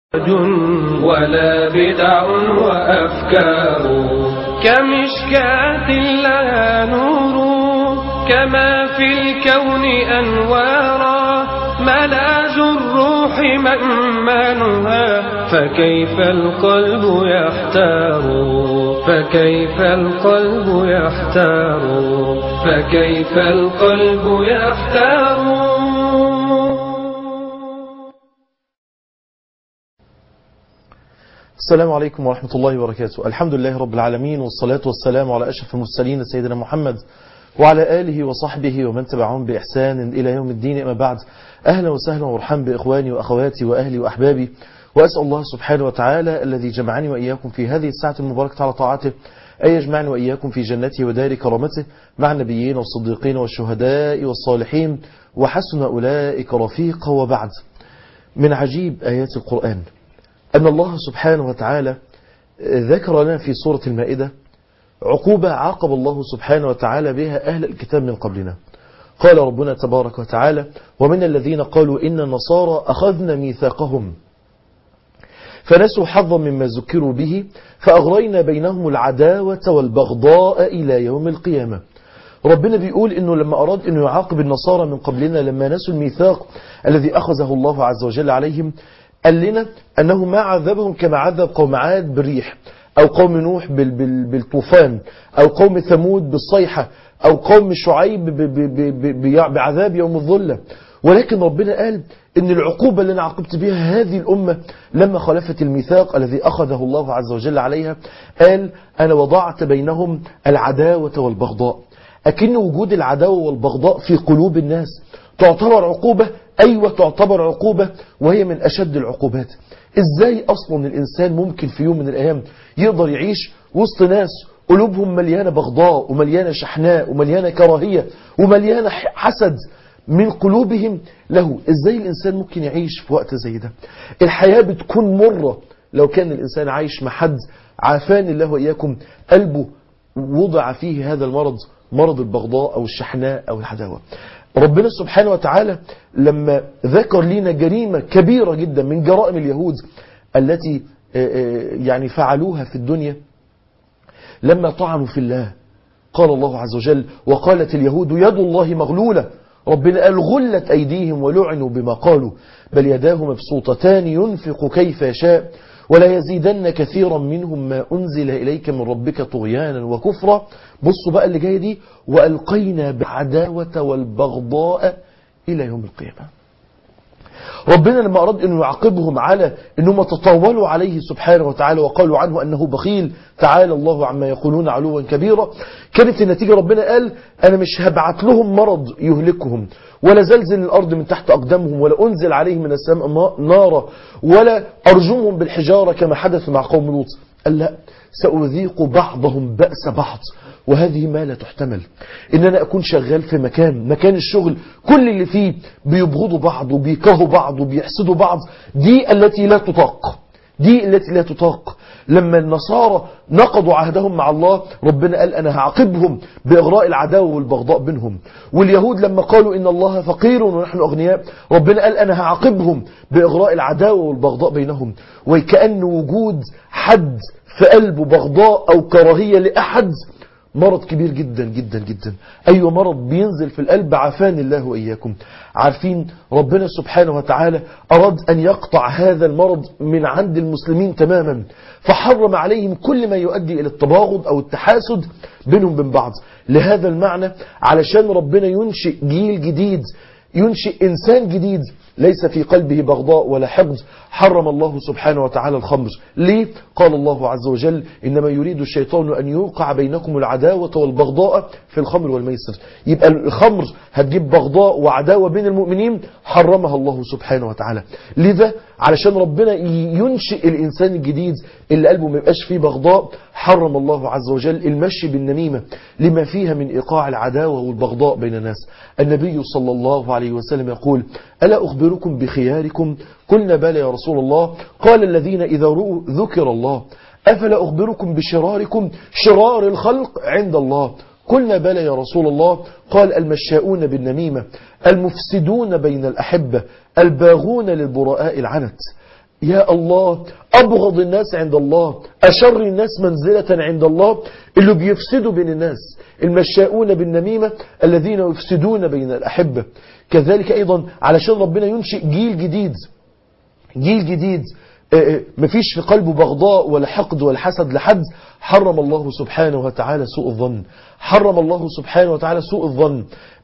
ولا بدع وأفكار كمشكاة لها نور كما في الكون أنوارا ملاذ الروح مأمانها فكيف القلب يحتار فكيف القلب يحتار فكيف القلب يحتار السلام عليكم ورحمة الله وبركاته الحمد لله رب العالمين والصلاة والسلام على أشرف المرسلين سيدنا محمد وعلى آله وصحبه ومن تبعهم بإحسان إلى يوم الدين أما بعد أهلا وسهلا ومرحبا بإخواني وأخواتي وأهلي وأحبابي وأسأل الله سبحانه وتعالى الذي جمعني وإياكم في هذه الساعة المباركة على طاعته أن يجمعني وإياكم في جنته ودار كرامته مع النبيين والصديقين والشهداء والصالحين وحسن أولئك رفيقا وبعد من عجيب آيات القرآن أن الله سبحانه وتعالى ذكر لنا في سورة المائدة عقوبة عاقب الله سبحانه وتعالى بها أهل الكتاب من قبلنا قال ربنا تبارك وتعالى ومن الذين قالوا إن النصارى أخذنا ميثاقهم فنسوا حظا مما ذكروا به فأغرينا بينهم العداوة والبغضاء إلى يوم القيامة ربنا بيقول انه لما اراد انه يعاقب النصارى من قبلنا لما نسوا الميثاق الذي اخذه الله عز وجل عليهم قال لنا أنه ما عذبهم كما عذب قوم عاد بالريح أو قوم نوح بالطوفان أو قوم ثمود بالصيحة أو قوم شعيب بعذاب يوم الظلة ولكن ربنا قال إن العقوبة اللي أنا عاقبت بها هذه الأمة لما خالفت الميثاق الذي أخذه الله عز وجل عليها قال أنا وضعت بينهم العداوة والبغضاء أكن وجود العداوة والبغضاء في قلوب الناس تعتبر عقوبة أيوة تعتبر عقوبة وهي من أشد العقوبات إزاي أصلا الإنسان ممكن في يوم من الأيام يقدر يعيش وسط ناس قلوبهم مليانة بغضاء ومليانة شحناء ومليانة كراهية ومليانة حسد من قلوبهم له إزاي الإنسان ممكن يعيش في وقت زي ده الحياة بتكون مرة لو كان الإنسان عايش مع حد عافان الله وإياكم قلبه وضع فيه هذا المرض مرض البغضاء أو الشحناء أو العداوة ربنا سبحانه وتعالى لما ذكر لنا جريمة كبيرة جدا من جرائم اليهود التي يعني فعلوها في الدنيا لما طعنوا في الله قال الله عز وجل وقالت اليهود يد الله مغلولة ربنا قال غلت أيديهم ولعنوا بما قالوا بل يداه مبسوطتان ينفق كيف يشاء ولا يزيدن كثيرا منهم ما أنزل إليك من ربك طغيانا وكفرا بصوا بقى اللي جاية دي وألقينا بعداوة والبغضاء إلى يوم القيامة ربنا لما أراد أنه يعاقبهم على أنهم تطاولوا عليه سبحانه وتعالى وقالوا عنه أنه بخيل تعالى الله عما يقولون علوا كبيرا كانت النتيجة ربنا قال أنا مش هبعت لهم مرض يهلكهم ولا زلزل الأرض من تحت أقدامهم ولا أنزل عليهم من السماء نارا ولا أرجمهم بالحجارة كما حدث مع قوم لوط قال لا سأذيق بعضهم بأس بعض وهذه ما لا تحتمل ان انا اكون شغال في مكان مكان الشغل كل اللي فيه بيبغضوا بعض وبيكرهوا بعض وبيحسدوا بعض دي التي لا تطاق دي التي لا تطاق لما النصارى نقضوا عهدهم مع الله ربنا قال أنا هعاقبهم بإغراء العداوة والبغضاء بينهم واليهود لما قالوا إن الله فقير ونحن أغنياء ربنا قال أنا هعاقبهم بإغراء العداوة والبغضاء بينهم وكأن وجود حد في قلبه بغضاء أو كراهية لأحد مرض كبير جدا جدا جدا أي مرض بينزل في القلب عافان الله وإياكم عارفين ربنا سبحانه وتعالى أراد أن يقطع هذا المرض من عند المسلمين تماما فحرم عليهم كل ما يؤدي إلى التباغض أو التحاسد بينهم بين بعض لهذا المعنى علشان ربنا ينشئ جيل جديد ينشئ إنسان جديد ليس في قلبه بغضاء ولا حقد حرم الله سبحانه وتعالى الخمر ليه؟ قال الله عز وجل إنما يريد الشيطان أن يوقع بينكم العداوة والبغضاء في الخمر والميسر يبقى الخمر هتجيب بغضاء وعداوة بين المؤمنين حرمها الله سبحانه وتعالى لذا علشان ربنا ينشئ الإنسان الجديد اللي قلبه ما يبقاش فيه بغضاء حرم الله عز وجل المشي بالنميمة لما فيها من إيقاع العداوة والبغضاء بين الناس النبي صلى الله عليه وسلم يقول ألا أخبركم بخياركم قلنا بلى يا رسول الله قال الذين إذا رؤوا ذكر الله أفلا أخبركم بشراركم شرار الخلق عند الله قلنا بلى يا رسول الله قال المشاؤون بالنميمة المفسدون بين الأحبة الباغون للبراء العنت يا الله أبغض الناس عند الله أشر الناس منزلة عند الله اللي بيفسدوا بين الناس المشاؤون بالنميمة الذين يفسدون بين الأحبة كذلك أيضا علشان ربنا ينشئ جيل جديد جيل جديد مفيش في قلبه بغضاء ولا حقد ولا حسد لحد حرم الله سبحانه وتعالى سوء الظن حرم الله سبحانه وتعالى سوء الظن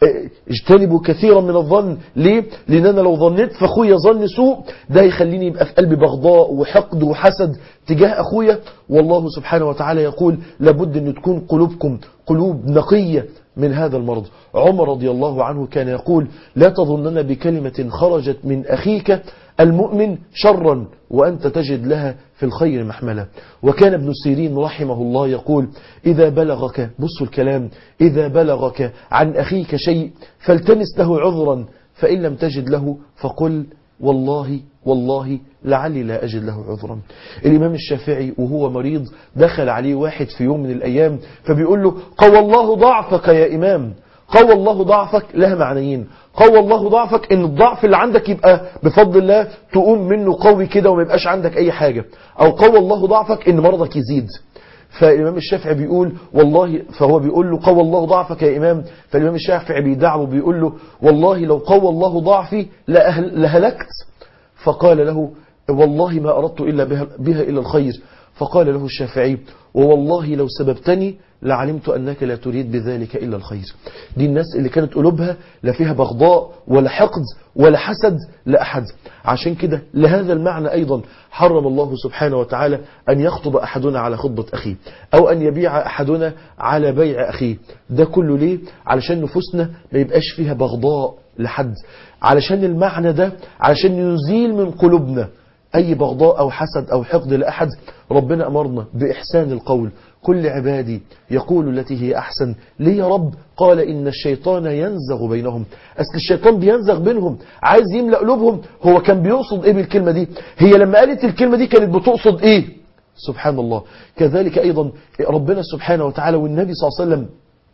اجتنبوا كثيرا من الظن ليه؟ لأن أنا لو ظنيت في أخويا ظن سوء ده يخليني يبقى في قلبي بغضاء وحقد وحسد تجاه أخويا والله سبحانه وتعالى يقول لابد أن تكون قلوبكم قلوب نقية من هذا المرض عمر رضي الله عنه كان يقول لا تظنن بكلمة خرجت من أخيك المؤمن شرا وأنت تجد لها في الخير محملة وكان ابن سيرين رحمه الله يقول إذا بلغك بصوا الكلام إذا بلغك عن أخيك شيء فالتمس له عذرا فإن لم تجد له فقل والله والله لعلي لا أجد له عذرا الإمام الشافعي وهو مريض دخل عليه واحد في يوم من الأيام فبيقول له قوى الله ضعفك يا إمام قوى الله ضعفك لها معنيين قوى الله ضعفك ان الضعف اللي عندك يبقى بفضل الله تقوم منه قوي كده وما يبقاش عندك اي حاجة او قوى الله ضعفك ان مرضك يزيد فالإمام الشافعي بيقول والله فهو بيقول له قوى الله ضعفك يا إمام فالإمام الشافعي بيدعوه بيقول له والله لو قوى الله ضعفي لهلكت فقال له والله ما أردت إلا بها, بها إلا الخير فقال له الشافعي ووالله لو سببتني لعلمت أنك لا تريد بذلك إلا الخير دي الناس اللي كانت قلوبها لا فيها بغضاء ولا حقد ولا حسد لأحد عشان كده لهذا المعنى أيضا حرم الله سبحانه وتعالى أن يخطب أحدنا على خطبة أخيه أو أن يبيع أحدنا على بيع أخيه ده كله ليه علشان نفوسنا ما يبقاش فيها بغضاء لحد علشان المعنى ده علشان يزيل من قلوبنا أي بغضاء أو حسد أو حقد لأحد ربنا أمرنا بإحسان القول كل عبادي يقول التي هي أحسن ليه يا رب قال إن الشيطان ينزغ بينهم أصل الشيطان بينزغ بينهم عايز يملأ قلوبهم هو كان بيقصد إيه بالكلمة دي هي لما قالت الكلمة دي كانت بتقصد إيه سبحان الله كذلك أيضا ربنا سبحانه وتعالى والنبي صلى الله عليه وسلم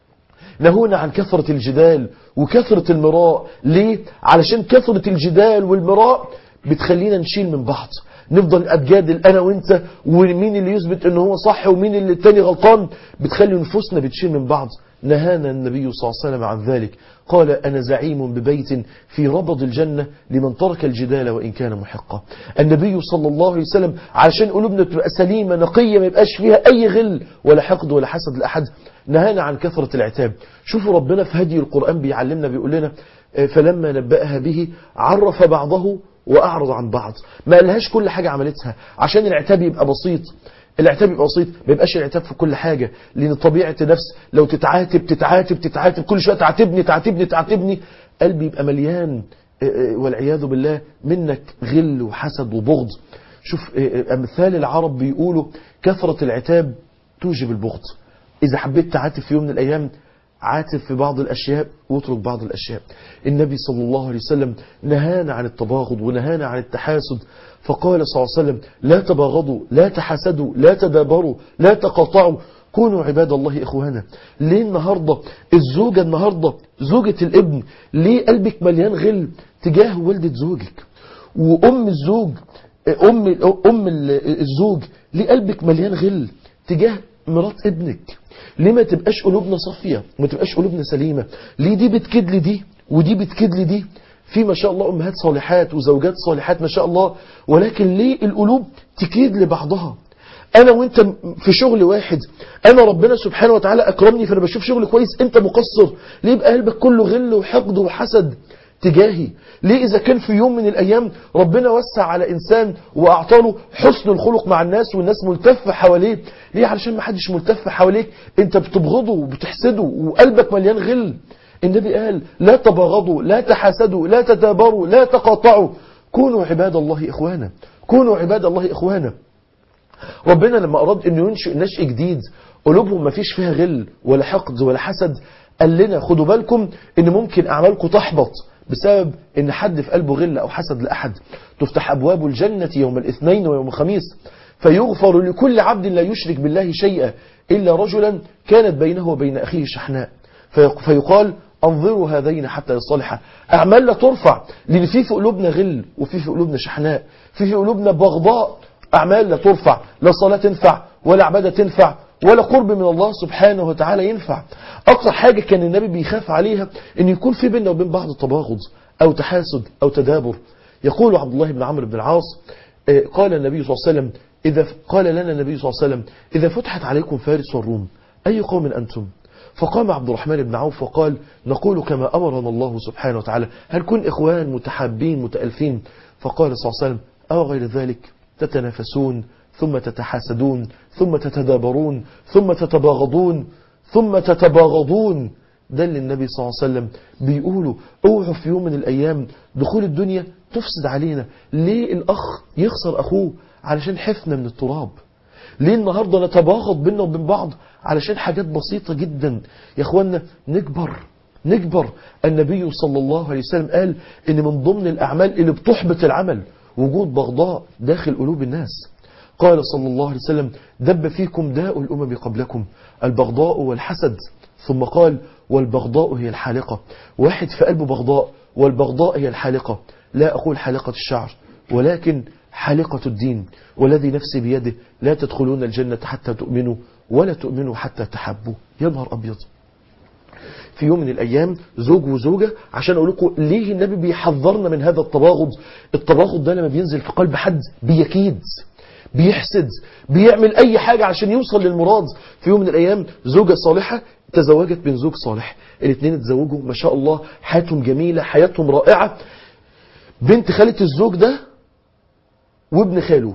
نهونا عن كثرة الجدال وكثرة المراء ليه؟ علشان كثرة الجدال والمراء بتخلينا نشيل من بعض نفضل اتجادل انا وانت ومين اللي يثبت ان هو صح ومين اللي التاني غلطان بتخلي نفوسنا بتشيل من بعض نهانا النبي صلى الله عليه وسلم عن ذلك قال أنا زعيم ببيت في ربض الجنة لمن ترك الجدال وإن كان محقا النبي صلى الله عليه وسلم عشان قلوبنا تبقى سليمة نقية ما يبقاش فيها أي غل ولا حقد ولا حسد لأحد نهانا عن كثرة العتاب شوفوا ربنا في هدي القرآن بيعلمنا بيقول لنا فلما نبأها به عرف بعضه وأعرض عن بعض ما قالهاش كل حاجة عملتها عشان العتاب يبقى بسيط العتاب يبقى بسيط ما يبقاش العتاب في كل حاجة لأن طبيعة نفس لو تتعاتب تتعاتب تتعاتب كل شوية تعاتبني تعاتبني تعاتبني قلبي يبقى مليان والعياذ بالله منك غل وحسد وبغض شوف أمثال العرب بيقولوا كثرة العتاب توجب البغض إذا حبيت تعاتب في يوم من الأيام عاتب في بعض الأشياء واترك بعض الأشياء النبي صلى الله عليه وسلم نهانا عن التباغض ونهانا عن التحاسد فقال صلى الله عليه وسلم لا تباغضوا لا تحاسدوا لا تدابروا لا تقاطعوا كونوا عباد الله إخوانا ليه النهاردة الزوجة النهاردة زوجة الابن ليه قلبك مليان غل تجاه والدة زوجك وأم الزوج أم, أم الزوج ليه قلبك مليان غل تجاه مرات ابنك ليه ما تبقاش قلوبنا صافية ما تبقاش قلوبنا سليمة ليه دي بتكد لي دي ودي بتكد لي دي في ما شاء الله أمهات صالحات وزوجات صالحات ما شاء الله ولكن ليه القلوب تكيد لبعضها أنا وإنت في شغل واحد أنا ربنا سبحانه وتعالى أكرمني فأنا بشوف شغل كويس أنت مقصر ليه يبقى قلبك كله غل وحقد وحسد تجاهي ليه إذا كان في يوم من الأيام ربنا وسع على إنسان وأعطاله حسن الخلق مع الناس والناس ملتفة حواليه ليه علشان ما حدش ملتف حواليك أنت بتبغضه وبتحسده وقلبك مليان غل النبي قال لا تباغضوا لا تحاسدوا لا تدابروا لا تقاطعوا كونوا عباد الله إخوانا كونوا عباد الله إخوانا ربنا لما أراد أنه ينشئ نشء جديد قلوبهم ما فيش فيها غل ولا حقد ولا حسد قال لنا خدوا بالكم ان ممكن اعمالكم تحبط بسبب ان حد في قلبه غل او حسد لاحد تفتح ابواب الجنة يوم الاثنين ويوم الخميس فيغفر لكل عبد لا يشرك بالله شيئا الا رجلا كانت بينه وبين اخيه شحناء فيقال انظروا هذين حتى يصلحا اعمال لا ترفع لان في في قلوبنا غل وفي في قلوبنا شحناء في في قلوبنا بغضاء اعمال لا ترفع لا صلاه تنفع ولا عباده تنفع ولا قرب من الله سبحانه وتعالى ينفع اكتر حاجه كان النبي بيخاف عليها ان يكون في بيننا وبين بعض تباغض او تحاسد او تدابر يقول عبد الله بن عمرو بن العاص قال النبي صلى الله عليه وسلم إذا قال لنا النبي صلى الله عليه وسلم إذا فتحت عليكم فارس والروم أي قوم أنتم فقام عبد الرحمن بن عوف وقال نقول كما أمرنا الله سبحانه وتعالل هل كن إخوان متحابين متألفين فقال صلى الله عليه وسلم أو غير ذلك تتنافسون ثم تتحاسدون ثم تتدابرون ثم تتباغضون ثم تتباغضون ده اللي النبي صلى الله عليه وسلم بيقولوا اوعوا في يوم من الأيام دخول الدنيا تفسد علينا ليه الأخ يخسر أخوه علشان حفنة من التراب ليه النهاردة نتباغض بينا وبين بعض علشان حاجات بسيطة جدا يا اخوانا نكبر نكبر النبي صلى الله عليه وسلم قال ان من ضمن الاعمال اللي بتحبط العمل وجود بغضاء داخل قلوب الناس قال صلى الله عليه وسلم دب فيكم داء الامم قبلكم البغضاء والحسد ثم قال والبغضاء هي الحالقة واحد في قلبه بغضاء والبغضاء هي الحالقة لا أقول حالقة الشعر ولكن حالقة الدين والذي نفسي بيده لا تدخلون الجنة حتى تؤمنوا ولا تؤمنوا حتى تحبوا يا نهار أبيض في يوم من الأيام زوج وزوجة عشان أقول لكم ليه النبي بيحذرنا من هذا التباغض التباغض ده لما بينزل في قلب حد بيكيد بيحسد بيعمل أي حاجة عشان يوصل للمراد في يوم من الأيام زوجة صالحة تزوجت من زوج صالح الاثنين اتزوجوا ما شاء الله حياتهم جميلة حياتهم رائعة بنت خالة الزوج ده وابن خاله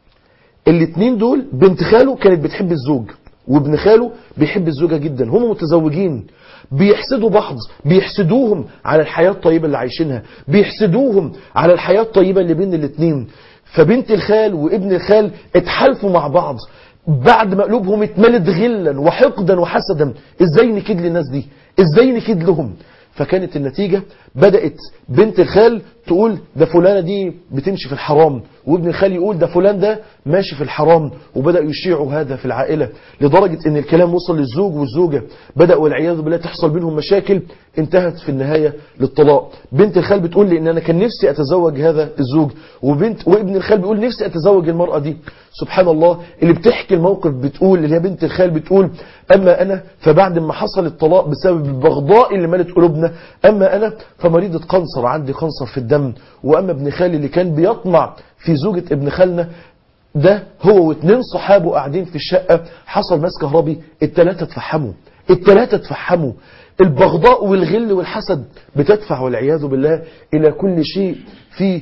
الاثنين دول بنت خاله كانت بتحب الزوج وابن خاله بيحب الزوجة جدا هم متزوجين بيحسدوا بعض بيحسدوهم على الحياة الطيبة اللي عايشينها بيحسدوهم على الحياة الطيبة اللي بين الاثنين فبنت الخال وابن الخال اتحالفوا مع بعض بعد ما قلوبهم اتملت غلا وحقدا وحسدا ازاي نكيد للناس دي ازاي نكيد لهم فكانت النتيجة بدأت بنت الخال تقول ده فلانة دي بتمشي في الحرام وابن الخال يقول ده فلان ده ماشي في الحرام وبدأوا يشيعوا هذا في العائلة لدرجة ان الكلام وصل للزوج والزوجة بدأوا والعياذ بالله تحصل بينهم مشاكل انتهت في النهاية للطلاق بنت الخال بتقول لي ان انا كان نفسي اتزوج هذا الزوج وبنت وابن الخال بيقول نفسي اتزوج المرأة دي سبحان الله اللي بتحكي الموقف بتقول اللي هي بنت الخال بتقول اما انا فبعد ما حصل الطلاق بسبب البغضاء اللي ملت قلوبنا اما انا فمريضة قنصر عندي قنصر في الدم واما ابن خالي اللي كان بيطمع في زوجة ابن خالنا ده هو واثنين صحابه قاعدين في الشقة حصل ماس كهربي التلاتة تفحموا التلاتة تفحموا البغضاء والغل والحسد بتدفع والعياذ بالله إلى كل شيء في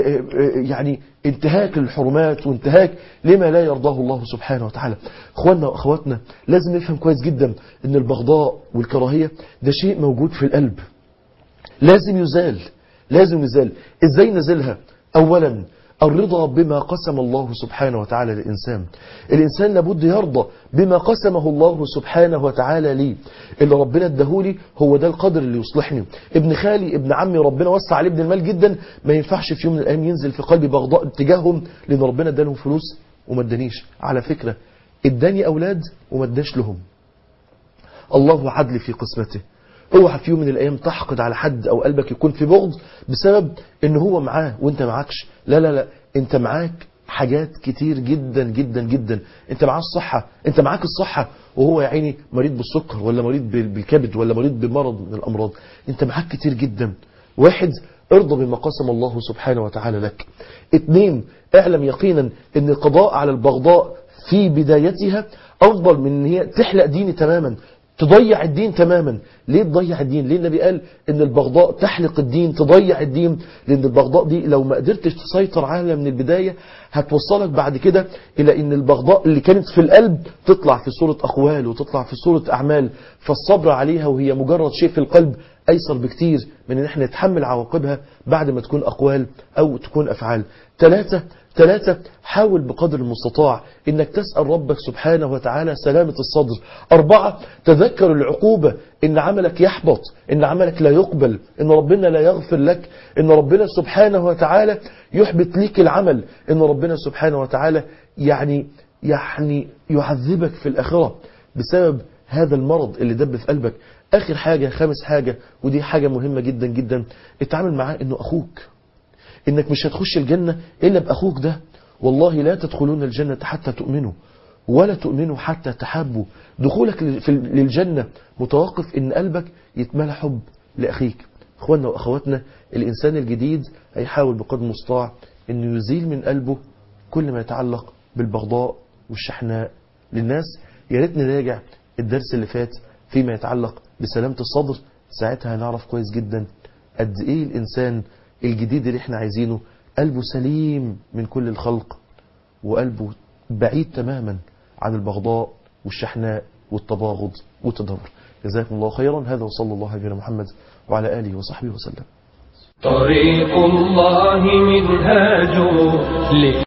يعني انتهاك للحرمات وانتهاك لما لا يرضاه الله سبحانه وتعالى اخواننا واخواتنا لازم نفهم كويس جدا ان البغضاء والكراهية ده شيء موجود في القلب لازم يزال لازم يزال ازاي نزلها اولا الرضا بما قسم الله سبحانه وتعالى للإنسان الإنسان لابد يرضى بما قسمه الله سبحانه وتعالى لي اللي ربنا ادهولي هو ده القدر اللي يصلحني ابن خالي ابن عمي ربنا وسع عليه ابن المال جدا ما ينفعش في يوم من الأيام ينزل في قلبي بغضاء اتجاههم لأن ربنا ادالهم فلوس وما ادانيش على فكرة اداني أولاد وما اداش لهم الله عدل في قسمته اوعى في يوم من الايام تحقد على حد او قلبك يكون في بغض بسبب ان هو معاه وانت معكش لا لا لا انت معاك حاجات كتير جدا جدا جدا انت معاه الصحة انت معاك الصحة وهو يا عيني مريض بالسكر ولا مريض بالكبد ولا مريض بمرض من الامراض انت معاك كتير جدا واحد ارضى بما قسم الله سبحانه وتعالى لك اتنين اعلم يقينا ان القضاء على البغضاء في بدايتها افضل من ان هي تحلق ديني تماما تضيع الدين تماما ليه تضيع الدين ليه النبي قال ان البغضاء تحلق الدين تضيع الدين لان البغضاء دي لو ما قدرتش تسيطر عليها من البداية هتوصلك بعد كده الى ان البغضاء اللي كانت في القلب تطلع في صورة اقوال وتطلع في صورة اعمال فالصبر عليها وهي مجرد شيء في القلب ايسر بكتير من ان احنا نتحمل عواقبها بعد ما تكون اقوال او تكون افعال ثلاثة ثلاثة حاول بقدر المستطاع انك تسأل ربك سبحانه وتعالى سلامة الصدر اربعة تذكر العقوبة ان عملك يحبط ان عملك لا يقبل ان ربنا لا يغفر لك ان ربنا سبحانه وتعالى يحبط ليك العمل ان ربنا سبحانه وتعالى يعني يعني يعذبك في الاخرة بسبب هذا المرض اللي دب في قلبك آخر حاجة خامس حاجة ودي حاجة مهمة جدا جدا اتعامل معاه إنه أخوك إنك مش هتخش الجنة إلا بأخوك ده والله لا تدخلون الجنة حتى تؤمنوا ولا تؤمنوا حتى تحبوا دخولك للجنة متوقف إن قلبك يتملى حب لأخيك اخواننا واخواتنا الانسان الجديد هيحاول بقدر المستطاع انه يزيل من قلبه كل ما يتعلق بالبغضاء والشحناء للناس يا ريت نراجع الدرس اللي فات فيما يتعلق بسلامة الصدر ساعتها هنعرف كويس جدا قد ايه الانسان الجديد اللي احنا عايزينه قلبه سليم من كل الخلق وقلبه بعيد تماما عن البغضاء والشحناء والتباغض والتدهور جزاكم الله خيرا هذا وصلى الله على محمد وعلى آله وصحبه وسلم طريق الله منهاج